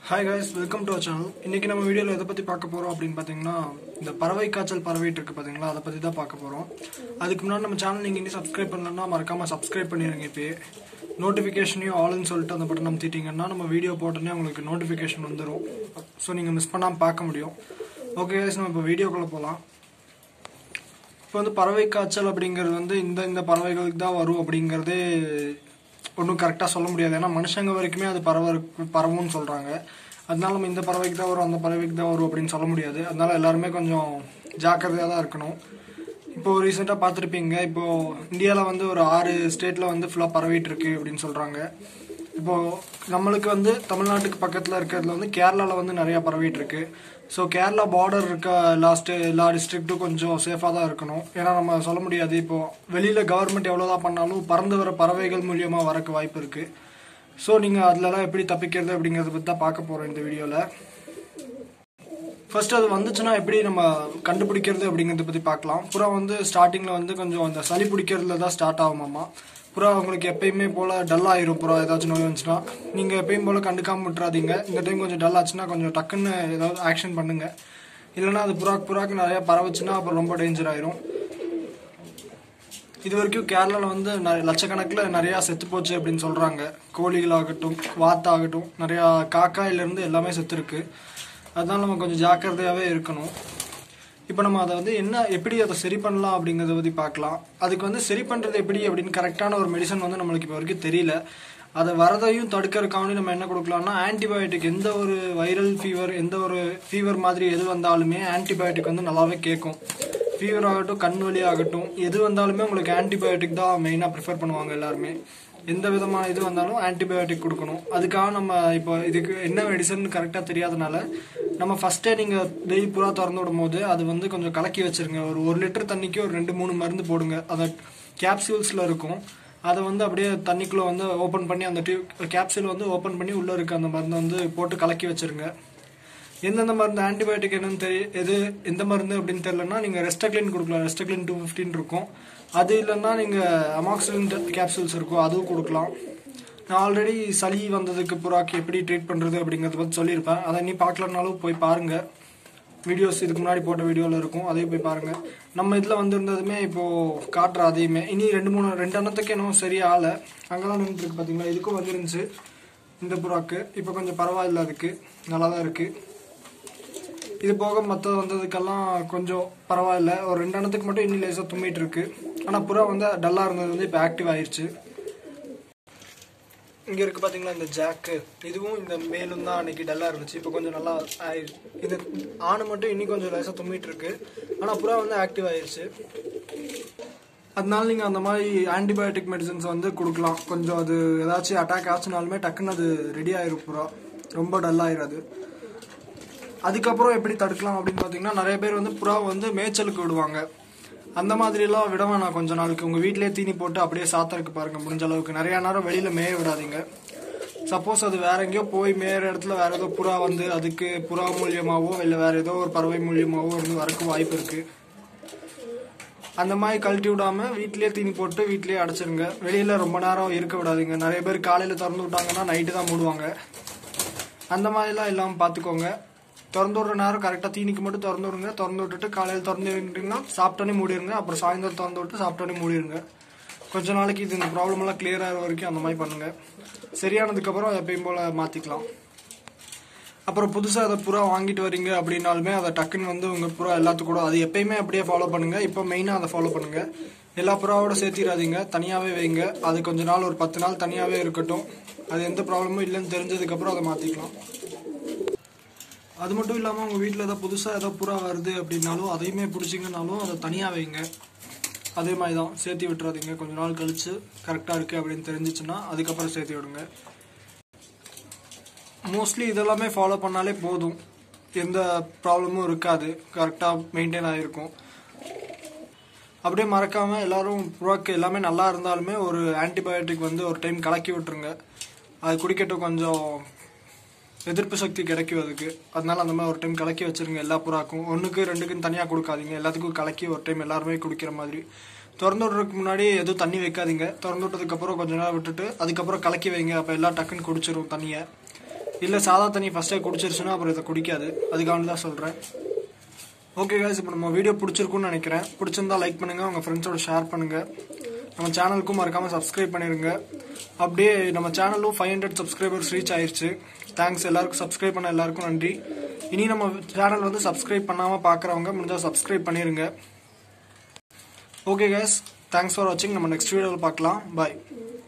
hi guys welcome to our channel இன்னைக்கு நம்ம வீடியோவில் எதை பற்றி பார்க்க போகிறோம் அப்படின்னு பார்த்தீங்கன்னா இந்த பறவை காய்ச்சல் பறவைட்டு இருக்கு பார்த்தீங்களா அதை பற்றி தான் பார்க்க போகிறோம் அதுக்கு முன்னாடி நம்ம சேனல் நீங்கள் இன்னும் சப்ஸ்கிரைப் பண்ணலன்னா மறக்காமல் சப்ஸ்கிரைப் பண்ணிடுங்க இப்போயே நோட்டிஃபிகேஷனையும் ஆல்னு சொல்லிட்டு அந்த பட்டன் அமுத்திட்டீங்கன்னா நம்ம வீடியோ போட்டோன்னே உங்களுக்கு நோட்டிஃபிகேஷன் வந்துடும் ஸோ நீங்கள் மிஸ் பண்ணாமல் பார்க்க முடியும் ஓகே guys நம்ம இப்போ வீடியோக்குள்ளே போகலாம் இப்போ வந்து பறவை காய்ச்சல் அப்படிங்கிறது வந்து இந்த இந்த பறவைகளுக்கு தான் வரும் அப்படிங்கிறதே ஒன்றும் கரெக்டாக சொல்ல முடியாது ஏன்னா மனுஷங்க வரைக்குமே அது பறவை பரவும்னு சொல்கிறாங்க அதனால நம்ம இந்த பறவைக்கு தான் வரும் அந்த பறவைக்கு தான் வரும் அப்படின்னு சொல்ல முடியாது அதனால எல்லாருமே கொஞ்சம் ஜாக்கிரதையாக தான் இருக்கணும் இப்போ ரீசெண்டாக பார்த்துருப்பீங்க இப்போ இந்தியாவில் வந்து ஒரு ஆறு ஸ்டேட்டில் வந்து ஃபுல்லாக பரவிட்டு இருக்கு அப்படின்னு சொல்கிறாங்க இப்போ நம்மளுக்கு வந்து தமிழ்நாட்டுக்கு பக்கத்தில் இருக்கிறதுல வந்து கேரளாவில் வந்து நிறையா பரவிட்டு இருக்கு ஸோ கேரளா பார்டர் இருக்க லாஸ்ட் எல்லா டிஸ்ட்ரிக்ட்டும் கொஞ்சம் சேஃபாக தான் இருக்கணும் ஏன்னா நம்ம சொல்ல முடியாது இப்போ வெளியில் கவர்மெண்ட் எவ்வளோதான் பண்ணாலும் பறந்து வர பறவைகள் மூலியமாக வரக்கு வாய்ப்பு இருக்கு ஸோ நீங்கள் அதுலலாம் எப்படி தப்பிக்கிறது அப்படிங்கிறத பற்றி தான் பார்க்க போகிறோம் இந்த வீடியோவில் ஃபர்ஸ்ட் அது வந்துச்சுன்னா எப்படி நம்ம கண்டுபிடிக்கிறது அப்படிங்கிறத பற்றி பார்க்கலாம் புறா வந்து ஸ்டார்டிங்கில் வந்து கொஞ்சம் அந்த சளி பிடிக்கிறதுல தான் ஸ்டார்ட் ஆகுமாமா புறா உங்களுக்கு எப்பயுமே போல் டல் ஆயிரும் புறா ஏதாச்சும் நோய் வந்துச்சுன்னா நீங்கள் எப்பயும் போல் கண்டுக்காம விட்டுறாதீங்க இந்த டைம் கொஞ்சம் டல் ஆச்சுன்னா கொஞ்சம் டக்குன்னு ஏதாவது ஆக்ஷன் பண்ணுங்க இல்லைன்னா அது புறாக்கு புறாக்கு நிறைய பரவுச்சுன்னா அப்புறம் ரொம்ப டேஞ்சர் ஆயிரும் இது வரைக்கும் கேரளாவில் வந்து நிறைய லட்சக்கணக்கில் நிறையா செத்து போச்சு அப்படின்னு சொல்கிறாங்க கோழிகளாகட்டும் வாத்தாகட்டும் நிறையா காக்காயிலேருந்து எல்லாமே செத்துருக்கு அதனால நம்ம கொஞ்சம் ஜாக்கிரதையாகவே இருக்கணும் இப்போ நம்ம அதை வந்து என்ன எப்படி அதை சரி பண்ணலாம் அப்படிங்கிறத பற்றி பார்க்கலாம் அதுக்கு வந்து சரி பண்ணுறது எப்படி அப்படின்னு கரெக்டான ஒரு மெடிசன் வந்து நம்மளுக்கு இப்போ வரைக்கும் தெரியல அதை வரதையும் தடுக்கிறதுக்காண்டி நம்ம என்ன கொடுக்கலாம்னா ஆன்டிபயோட்டிக் எந்த ஒரு வைரல் ஃபீவர் எந்த ஒரு ஃபீவர் மாதிரி எது வந்தாலுமே ஆன்டிபயோட்டிக் வந்து நல்லாவே கேட்கும் ஃபீவர் ஆகட்டும் கண் வலி ஆகட்டும் எது வந்தாலுமே உங்களுக்கு ஆன்டிபயோட்டிக் தான் மெயினாக ப்ரிஃபர் பண்ணுவாங்க எல்லாருமே எந்த விதமான இது வந்தாலும் ஆன்டிபயோட்டிக் கொடுக்கணும் அதுக்காக நம்ம இப்போ இதுக்கு என்ன மெடிசன் கரெக்டாக தெரியாதனால நம்ம ஃபஸ்ட்டே நீங்கள் டெய்லி புறா திறந்து விடும் போது அது வந்து கொஞ்சம் கலக்கி வச்சிருங்க ஒரு ஒரு லிட்டர் தண்ணிக்கு ஒரு ரெண்டு மூணு மருந்து போடுங்க அதை கேப்சூல்ஸில் இருக்கும் அதை வந்து அப்படியே தண்ணிக்குள்ளே வந்து ஓப்பன் பண்ணி அந்த டியூப் கேப்சூல் வந்து ஓப்பன் பண்ணி உள்ளே இருக்க அந்த மருந்தை வந்து போட்டு கலக்கி வச்சிருங்க எந்தெந்த மருந்து ஆன்டிபயோட்டிக் என்னன்னு தெரிய எது எந்த மருந்து அப்படின்னு தெரியலன்னா நீங்கள் ரெஸ்டக்லின் கொடுக்கலாம் ரெஸ்டக்லின் டூ ஃபிஃப்டின் இருக்கும் அது இல்லைன்னா நீங்கள் அமாக்சிலின் கேப்சூல்ஸ் இருக்கும் அதுவும் கொடுக்கலாம் நான் ஆல்ரெடி சளி வந்ததுக்கு புறாக்கு எப்படி ட்ரீட் பண்ணுறது அப்படிங்கிறத பற்றி சொல்லியிருப்பேன் அதை நீ பார்க்கலனாலும் போய் பாருங்கள் வீடியோஸ் இதுக்கு முன்னாடி போட்ட வீடியோவில் இருக்கும் அதையும் போய் பாருங்கள் நம்ம இதில் வந்திருந்ததுமே இப்போது காட்டுற அதையுமே இனி ரெண்டு மூணு ரெண்டு எண்ணத்துக்கு இன்னும் சரியா ஆளை அங்கெல்லாம் நின்றுருக்கு பார்த்தீங்களா இதுக்கும் வந்துருந்துச்சு இந்த புறாக்கு இப்போ கொஞ்சம் பரவாயில்ல அதுக்கு நல்லா தான் இருக்குது இது போக மற்ற வந்ததுக்கெல்லாம் கொஞ்சம் பரவாயில்ல ஒரு ரெண்டு எண்ணத்துக்கு மட்டும் இன்னும் லேசாக தும்மிட்டு இருக்கு ஆனால் புறா வந்து டல்லாக இருந்தது வந்து இப்போ ஆக்டிவ் ஆயிடுச்சு இங்கே இருக்கு பார்த்தீங்களா இந்த ஜாக்கு இதுவும் இந்த மேலும் தான் அன்னைக்கு டல்லாக இருந்துச்சு இப்போ கொஞ்சம் நல்லா ஆயிடுச்சு இது ஆணு மட்டும் இன்னும் கொஞ்சம் லேசாக தும்மிட்டு இருக்கு ஆனால் புறா வந்து ஆக்டிவ் ஆயிடுச்சு அதனால நீங்கள் அந்த மாதிரி ஆன்டிபயோட்டிக் மெடிசன்ஸ் வந்து கொடுக்கலாம் கொஞ்சம் அது ஏதாச்சும் அட்டாக் ஆச்சுனாலுமே டக்குன்னு அது ரெடி ஆயிரும் புறா ரொம்ப டல் ஆயிராது அதுக்கப்புறம் எப்படி தடுக்கலாம் அப்படின்னு பார்த்தீங்கன்னா நிறைய பேர் வந்து புறா வந்து மேய்ச்சலுக்கு விடுவாங்க அந்த மாதிரிலாம் விட வேணாம் கொஞ்ச நாளுக்கு உங்கள் வீட்டிலே தீனி போட்டு அப்படியே சாத்தறதுக்கு பாருங்க முடிஞ்ச அளவுக்கு நிறைய நேரம் வெளியில் மேய விடாதீங்க சப்போஸ் அது வேற எங்கேயோ போய் மேயிற இடத்துல வேற ஏதோ புறா வந்து அதுக்கு புறா மூலியமாவோ இல்லை வேற ஏதோ ஒரு பறவை மூலியமாவோ இருந்து வரக்கு வாய்ப்பு இருக்கு அந்த மாதிரி கழட்டி விடாம வீட்லயே தீனி போட்டு வீட்லயே அடைச்சிருங்க வெளியில ரொம்ப நேரம் இருக்க விடாதீங்க நிறைய பேர் காலையில திறந்து விட்டாங்கன்னா நைட்டு தான் மூடுவாங்க அந்த மாதிரிலாம் இல்லாமல் பார்த்துக்கோங்க திறந்து விடுற நேரம் கரெக்டாக தீனிக்கு மட்டும் திறந்து விடுங்க திறந்து விட்டுட்டு காலையில் திறந்து விட்டீங்கன்னா சாப்பிட்டோன்னே மூடிடுங்க அப்புறம் சாயந்தரம் திறந்து விட்டு சாப்பிட்டோன்னே மூடிடுங்க கொஞ்ச நாளைக்கு இது இந்த ப்ராப்ளம் எல்லாம் கிளியர் ஆகிற வரைக்கும் அந்த மாதிரி பண்ணுங்க சரியானதுக்கப்புறம் எப்பயும் போல் மாற்றிக்கலாம் அப்புறம் புதுசாக அதை புறா வாங்கிட்டு வரீங்க அப்படின்னாலுமே அதை டக்குன்னு வந்து உங்கள் புறா எல்லாத்துக்கூட அது எப்பயுமே அப்படியே ஃபாலோ பண்ணுங்க இப்போ மெயினாக அதை ஃபாலோ பண்ணுங்க எல்லா புறாவோட சேர்த்திடாதீங்க தனியாகவே வைங்க அது கொஞ்ச நாள் ஒரு பத்து நாள் தனியாகவே இருக்கட்டும் அது எந்த ப்ராப்ளமும் இல்லைன்னு தெரிஞ்சதுக்கப்புறம் அதை மாற்றிக்கலாம் அது மட்டும் இல்லாமல் உங்கள் வீட்டில் ஏதோ புதுசாக ஏதோ புறா வருது அப்படின்னாலும் அதையுமே பிடிச்சிங்கனாலும் அதை தனியாக வைங்க அதே மாதிரி தான் சேர்த்து விட்டுறாதீங்க கொஞ்ச நாள் கழிச்சு கரெக்டாக இருக்குது அப்படின்னு தெரிஞ்சிச்சுன்னா அதுக்கப்புறம் சேர்த்து விடுங்க மோஸ்ட்லி இதெல்லாமே ஃபாலோ பண்ணாலே போதும் எந்த ப்ராப்ளமும் இருக்காது கரெக்டாக மெயின்டைன் ஆகிருக்கும் அப்படியே மறக்காம எல்லாரும் புறாக்கு எல்லாமே நல்லா இருந்தாலுமே ஒரு ஆன்டிபயோட்டிக் வந்து ஒரு டைம் கலக்கி விட்டுருங்க அது குடிக்கட்டும் கொஞ்சம் எதிர்ப்பு சக்தி கிடைக்கும் அதுக்கு அதனால அந்த மாதிரி ஒரு டைம் கலக்கி வச்சிருங்க எல்லா புறாக்கும் ஒன்றுக்கு ரெண்டுக்குன்னு தனியாக கொடுக்காதீங்க எல்லாத்துக்கும் கலக்கி ஒரு டைம் எல்லாருமே குடிக்கிற மாதிரி திறந்து விடுறதுக்கு முன்னாடி எதுவும் தண்ணி வைக்காதீங்க திறந்து விட்டதுக்கப்புறம் கொஞ்ச நேரம் விட்டுட்டு அதுக்கப்புறம் கலக்கி வைங்க அப்போ எல்லாம் டக்குன்னு குடிச்சிரும் தண்ணியை இல்லை சாதா தண்ணி ஃபஸ்ட்டே குடிச்சிருச்சுன்னா அப்புறம் இதை குடிக்காது அதுக்காக தான் சொல்கிறேன் ஓகே guys இப்போ நம்ம வீடியோ பிடிச்சிருக்குன்னு நினைக்கிறேன் பிடிச்சிருந்தா லைக் பண்ணுங்கள் உங்கள் ஃப்ரெண்ட்ஸோட ஷேர் பண்ணுங்கள் நம்ம சேனலுக்கும் மறக்காமல் சப்ஸ்கிரைப் பண்ணிடுங்க அப்படியே நம்ம சேனலும் ஃபைவ் ஹண்ட்ரட் சப்ஸ்கிரைபர்ஸ் ரீச் ஆயிருச்சு தேங்க்ஸ் எல்லாருக்கும் சப்ஸ்கிரைப் பண்ண எல்லாருக்கும் நன்றி இனி நம்ம சேனல் வந்து சப்ஸ்கிரைப் பண்ணாமல் பார்க்குறவங்க முடிஞ்சால் சப்ஸ்கிரைப் பண்ணிடுங்க ஓகே guys தேங்க்ஸ் ஃபார் வாட்சிங் நம்ம நெக்ஸ்ட் வீடியோவில் பார்க்கலாம் பாய்